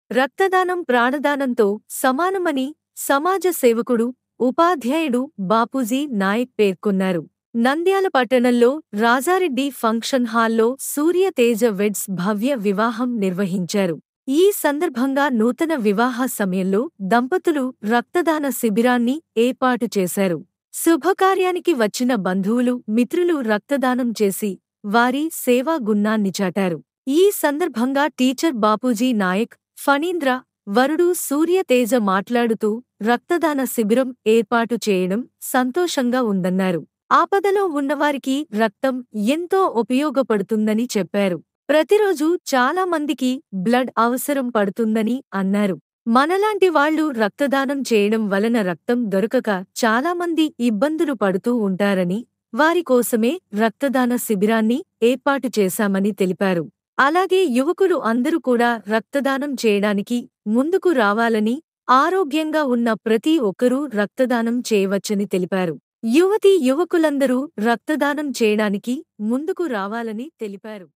రక్తదానం ప్రాణదానంతో సమానమని సమాజ సేవకుడు ఉపాధ్యాయుడు బాపూజీ నాయక్ పేర్కొన్నారు నంద్యాల పట్టణంలో రాజారెడ్డి ఫంక్షన్ హాల్లో సూర్య తేజ వెడ్స్ భవ్య వివాహం నిర్వహించారు ఈ సందర్భంగా నూతన వివాహ సమయంలో దంపతులు రక్తదాన శిబిరాన్ని ఏర్పాటు చేశారు శుభకార్యానికి వచ్చిన బంధువులు మిత్రులు రక్తదానం చేసి వారి సేవా గున్నాన్ని చాటారు ఈ సందర్భంగా టీచర్ బాపూజీ నాయక్ ఫణీంద్ర వరుడు సూర్యతేజ మాట్లాడుతూ రక్తదాన శిబిరం ఏర్పాటు చేయడం సంతోషంగా ఉందన్నారు ఆపదలో ఉన్నవారికి రక్తం ఎంతో ఉపయోగపడుతుందని చెప్పారు ప్రతిరోజు చాలా మందికి బ్లడ్ అవసరం పడుతుందని అన్నారు మనలాంటి వాళ్లు రక్తదానం చేయడం వలన రక్తం దొరకక చాలామంది ఇబ్బందులు పడుతూ ఉంటారని వారి కోసమే రక్తదాన శిబిరాన్ని ఏర్పాటు చేశామని తెలిపారు అలాగే యువకులు అందరూ కూడా రక్తదానం చేయడానికి ముందుకు రావాలని ఆరోగ్యంగా ఉన్న ప్రతి ఒక్కరూ రక్తదానం చేయవచ్చని తెలిపారు యువతీ యువకులందరూ రక్తదానం చేయడానికి ముందుకు రావాలని తెలిపారు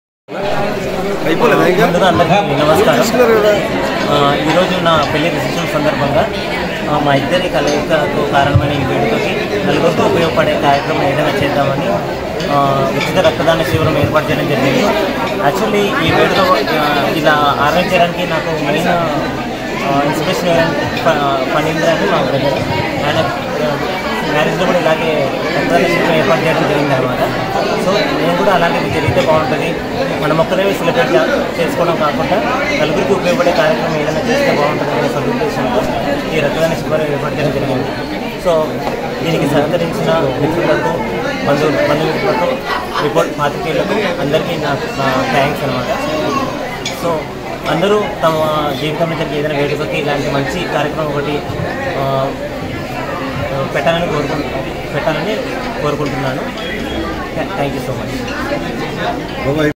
ముందుగా అందరికీ నమస్కారం ఆ, ఈరోజు నా పెళ్లి రిసెప్షన్ సందర్భంగా ఆ, మా ఇద్దరి కలయికకు కారణమైన ఈ వేడుకకి నలుగురికి ఉపయోగపడే కార్యక్రమం ఏదైనా చేద్దామని ఆ, ఉచిత రక్తదాన శిబిరం ఏర్పాటు చేయడం జరిగింది యాక్చువల్లీ ఈ వేడుక ఆ, ఇలా అరేంజ్ చేయడానికి నాకు మెయిన్ ఇన్స్పిరేషన్ ఫణీంద్ర అని మా బ్రదర్ ఆయన మ్యారేజ్లో కూడా ఇలాగే రక్తదాన శిబిరం ఏర్పాటు చేయడం జరిగింది అనమాట సో నేను కూడా అలాంటిది జరిగితే బాగుంటుంది మనం ఒక్కరే సెలబ్రేట్ చేసుకోవడం కాకుండా నలుగురికి ఉపయోగపడే కార్యక్రమం ఏదైనా చేస్తే బాగుంటుంది అనే సదుద్దేశంతో ఈ రక్తదాన శిబిరం ఏర్పాటు చేయడం జరిగింది సో దీనికి సహకరించిన మిత్రులకు బంధు బంధుమిత్రులకు రిపోర్ట్ పాత్రికేయులకు అందరికీ నా థ్యాంక్స్ అనమాట సో అందరూ తమ జీవితంలో జరిగే ఏదైనా వేడుకకి ఇలాంటి మంచి కార్యక్రమం ఒకటి ఆ, పెట్టాలని కోరుకు పెట్టాలని కోరుకుంటున్నాను థ్యాంక్ యూ సో మచ్